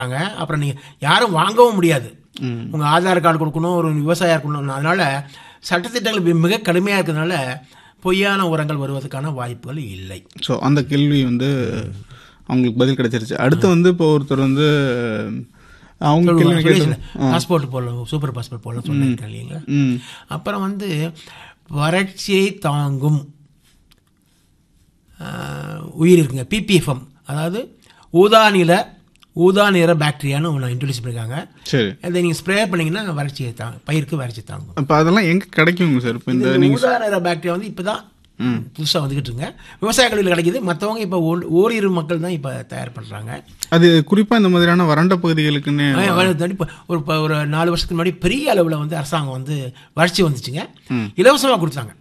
அங்க அப்புறம் நீங்கள் யாரும் வாங்கவும் முடியாது உங்கள் ஆதார் கார்டு கொடுக்கணும் ஒரு விவசாயம் இருக்கணும் அதனால சட்டத்திட்டங்கள் மி- மிக கடுமையாக இருக்கிறதுனால பொய்யான உரங்கள் வருவதற்கான வாய்ப்புகள் இல்லை ஸோ அந்த கேள்வி வந்து அவங்களுக்கு பதில் கிடைச்சிருச்சு அடுத்து வந்து இப்போ ஒருத்தர் வந்து அவங்க கேள்வி கேட்டு பாஸ்போர்ட் போடலாம் சூப்பர் பாஸ்போர்ட் போடலாம் சொன்னேன் இல்லைங்களா ம் அப்புறம் வந்து வறட்சியை தாங்கும் ஆஹ், உயிர் இருக்குங்க பிபிஎஃப்எம் அதாவது ஊதா நில ஊதா நிற பாக்டீரியான்னு ஒன்று இன்ட்ரடியூஸ் பண்ணியிருக்காங்க சரி அதை நீங்கள் ஸ்ப்ரே பண்ணீங்கன்னா வறட்சியை தாங்க பயிருக்கு வறட்சி தாங்கும் அப்போ அதெல்லாம் எங்கே கிடைக்குங்க சார் இப்போ இந்த இந்த ஊதா நிற பாக்டீரியா வந்து இப்போ தான் புதுசாக வந்துக்கிட்டு இருக்குங்க விவசாய கல்வியில் கிடைக்குது மற்றவங்க இப்போ ஓரிரு மக்கள் தான் இப்போ தயார் பண்ணுறாங்க அது குறிப்பாக இந்த மாதிரியான வறண்ட பகுதிகளுக்குன்னு இப்போ ஒரு இப்போ ஒரு நாலு வருஷத்துக்கு முன்னாடி பெரிய அளவில் வந்து அரசாங்கம் வந்து வறட்சி வந்துச்சுங்க இலவசமாக கொடுத்தாங்க